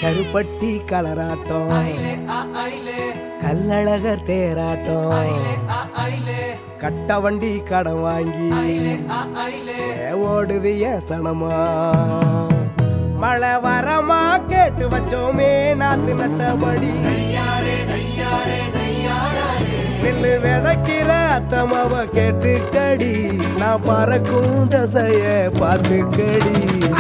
கருப்பட்டி கலராட்டம் கல்லழகர் தேராட்டம் கட்ட வண்டி கடன் வாங்கி ஏ ஓடுது என் சனமா மழை வரமா கேட்டு வச்சோமே நாத்து நட்டபடி நெல்லு விதைக்கிற அத்தமாவ கேட்டு கடி நான் பறக்கும் தசைய பார்த்து கடி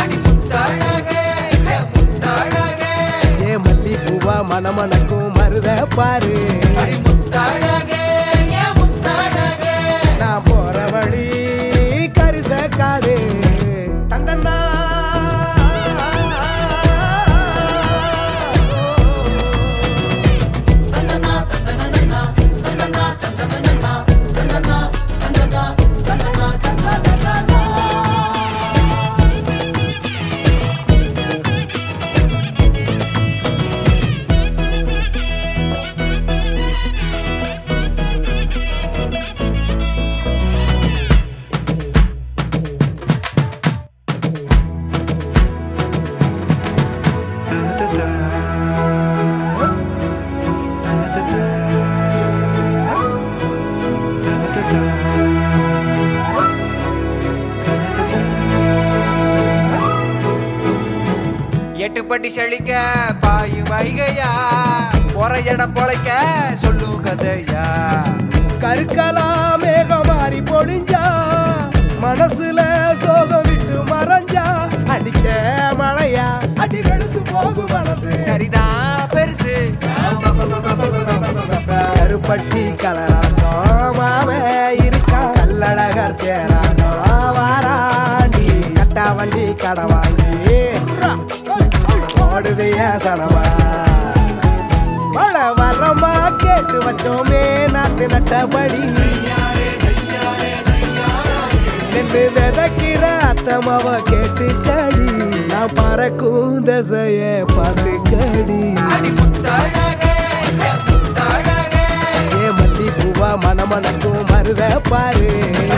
ஏ மல்லி பூவா மணமணக்கும் மருத பாரு நான் போற வழி கரிச காடு தண்டனா எட்டுப்பட்டி செழிக்க பாயு வைகையா போற இடம் பொழைக்க சொல்லு கதையா கருக்கலா மேகம் மாறி பொழிஞ்சா மனசுல சோகம் விட்டு மறைஞ்சா அடிச்ச மழையா அடி வெளுத்து போகும் மனசு சரிதான் பெருசு கருப்பட்டி கலராட்டம் மாம இருக்கா கல்லழகர் தேராட்டம் வாராண்டி கட்டா வண்டி கடை வாங்கி ஓடுது ஏன் சனமா மழை வரமா கேட்டு வச்சோமே நாத்து நட்டபடி நெல்லு விதைக்கிற அத்தமாவ கேட்டு கடி நான் பறக்கும் தசைய பார்த்து கடி ஏ மல்லி பூவா மணமணக்கும் மருத பாரு